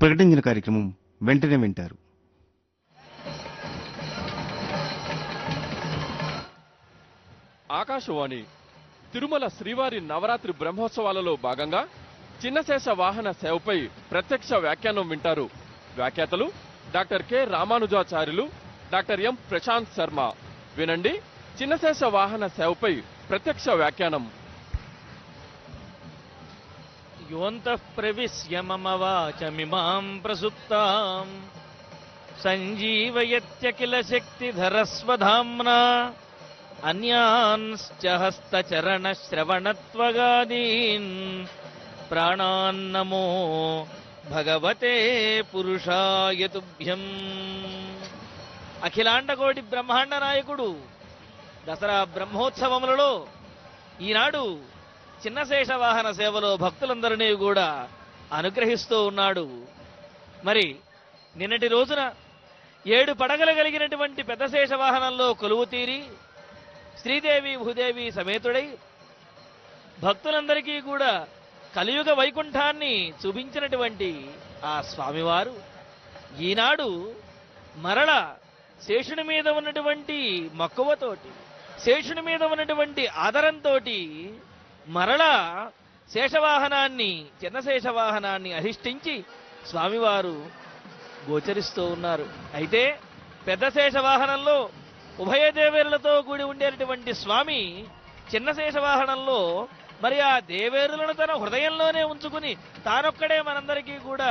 ప్రకటించిన కార్యక్రమం వెంటనే వింటారు ఆకాశవాణి తిరుమల శ్రీవారి నవరాత్రి బ్రహ్మోత్సవాలలో భాగంగా చిన్నశేష వాహన సేవపై ప్రత్యక్ష వ్యాఖ్యానం వింటారు వ్యాఖ్యాతలు doctor K Ramanujacharyulu doctor M Prashant Sharma వినండి చిన్నశేష వాహన సేవపై ప్రత్యక్ష వ్యాఖ్యానం యోంతః ప్రవిశ్య మమ వాచమిమాం ప్రసుప్తాం సంజీవయత్యఖిల శక్తిధరస్వధామ్నా అన్యాన్శ్చ హస్తచరణ శ్రవణత్వగాదీన్ ప్రాణాన్నమో భగవతే పురుషాయ తుభ్యం అఖిలాండకోటి బ్రహ్మాండ నాయకుడు దసరా బ్రహ్మోత్సవములలో ఈనాడు చిన్నశేష వాహన సేవలో భక్తులందరినీ కూడా అనుగ్రహిస్తూ ఉన్నాడు మరి నిన్నటి రోజున ఏడు పడగలు కలిగినటువంటి పెద్ద శేష వాహనంలో కొలువు తీరి శ్రీదేవి భూదేవి సమేతుడై భక్తులందరికీ కూడా కలియుగ వైకుంఠాన్ని చూపించినటువంటి ఆ స్వామివారు ఈనాడు మరల శేషుని మీద ఉన్నటువంటి మక్కువతోటి శేషుని మీద ఉన్నటువంటి ఆదరంతోటి మరలా శేషవాహనాన్ని చిన్నశేష వాహనాన్ని అధిష్ఠించి స్వామివారు గోచరిస్తూ ఉన్నారు అయితే పెద్ద శేష వాహనంలో ఉభయ దేవేరులతో కూడి ఉండేటటువంటి స్వామి చిన్న శేష వాహనంలో మరి ఆ దేవేరులను తన హృదయంలోనే ఉంచుకుని తానొక్కడే మనందరికీ కూడా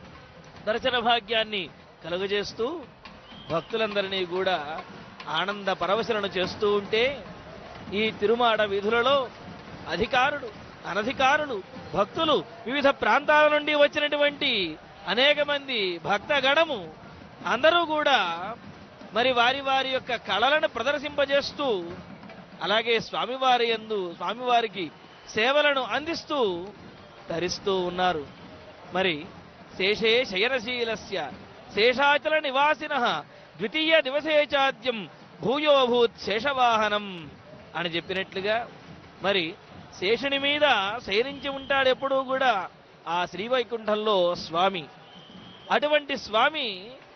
దర్శన భాగ్యాన్ని కలుగజేస్తూ భక్తులందరినీ కూడా ఆనంద పరవశలను చేస్తూ ఉంటే ఈ తిరుమాడ వీధులలో అధికారులు అనధికారులు భక్తులు వివిధ ప్రాంతాల నుండి వచ్చినటువంటి అనేక మంది భక్తగణము అందరూ కూడా మరి వారి వారి యొక్క కళలను ప్రదర్శింపజేస్తూ అలాగే స్వామివారి యందు స్వామివారికి సేవలను అందిస్తూ ధరిస్తూ ఉన్నారు మరి శేషే శయనశీలస్య శేషాచల నివాసిన ద్వితీయ దివసే చాద్యం భూయోభూత్ శేషవాహనం అని చెప్పినట్లుగా మరి శేషుని మీద శయనించి ఉంటాడు ఎప్పుడూ కూడా ఆ శ్రీవైకుంఠంలో స్వామి అటువంటి స్వామి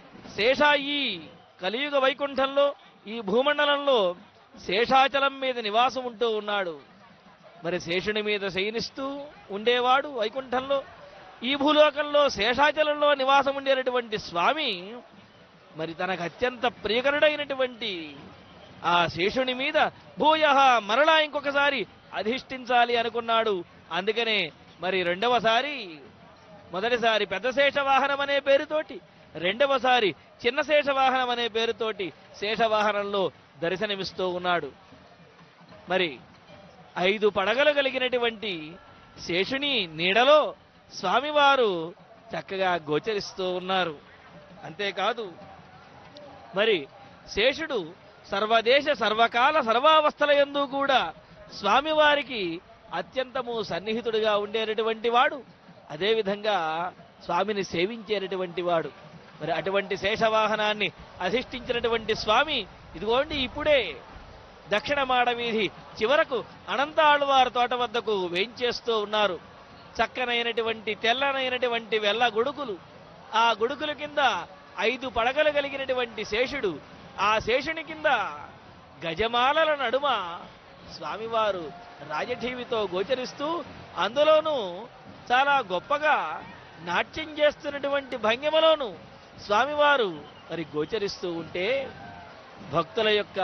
శేషాయి కలియుగ వైకుంఠంలో ఈ భూమండలంలో శేషాచలం మీద నివాసం ఉంటూ ఉన్నాడు మరి శేషుని మీద శయనిస్తూ ఉండేవాడు వైకుంఠంలో ఈ భూలోకంలో శేషాచలంలో నివాసం ఉండేటటువంటి స్వామి మరి తనకు అత్యంత ప్రియకరుడైనటువంటి ఆ శేషుని మీద భూయ మరలా ఇంకొకసారి అధిష్ఠించాలి అనుకున్నాడు అందుకనే మరి రెండవసారి మొదటిసారి పెద్ద శేష వాహనం అనే పేరుతోటి రెండవసారి చిన్న శేష వాహనం అనే పేరుతోటి శేషవాహనంలో దర్శనమిస్తూ ఉన్నాడు మరి ఐదు పడగలు కలిగినటువంటి శేషుని నీడలో స్వామివారు చక్కగా గోచరిస్తూ ఉన్నారు అంతేకాదు మరి శేషుడు సర్వదేశ సర్వకాల సర్వావస్థల యందు కూడా స్వామివారికి అత్యంతము సన్నిహితుడిగా ఉండేటటువంటి వాడు అదేవిధంగా స్వామిని సేవించేటటువంటి వాడు మరి అటువంటి శేషవాహనాన్ని అధిష్ఠించినటువంటి స్వామి ఇదిగోండి ఇప్పుడే దక్షిణ మాడ వీధి చివరకు అనంత ఆళ్వారు తోట వద్దకు వేంచేస్తూ ఉన్నారు చక్కనైనటువంటి తెల్లనైనటువంటి వెల్ల గొడుగులు ఆ గొడుగుల కింద ఐదు పడగలు కలిగినటువంటి శేషుడు ఆ శేషుని కింద గజమాలల నడుమ స్వామివారు రాజఠీవితో గోచరిస్తూ అందులోనూ చాలా గొప్పగా నాట్యం చేస్తున్నటువంటి భంగిమలోను స్వామివారు మరి గోచరిస్తూ ఉంటే భక్తుల యొక్క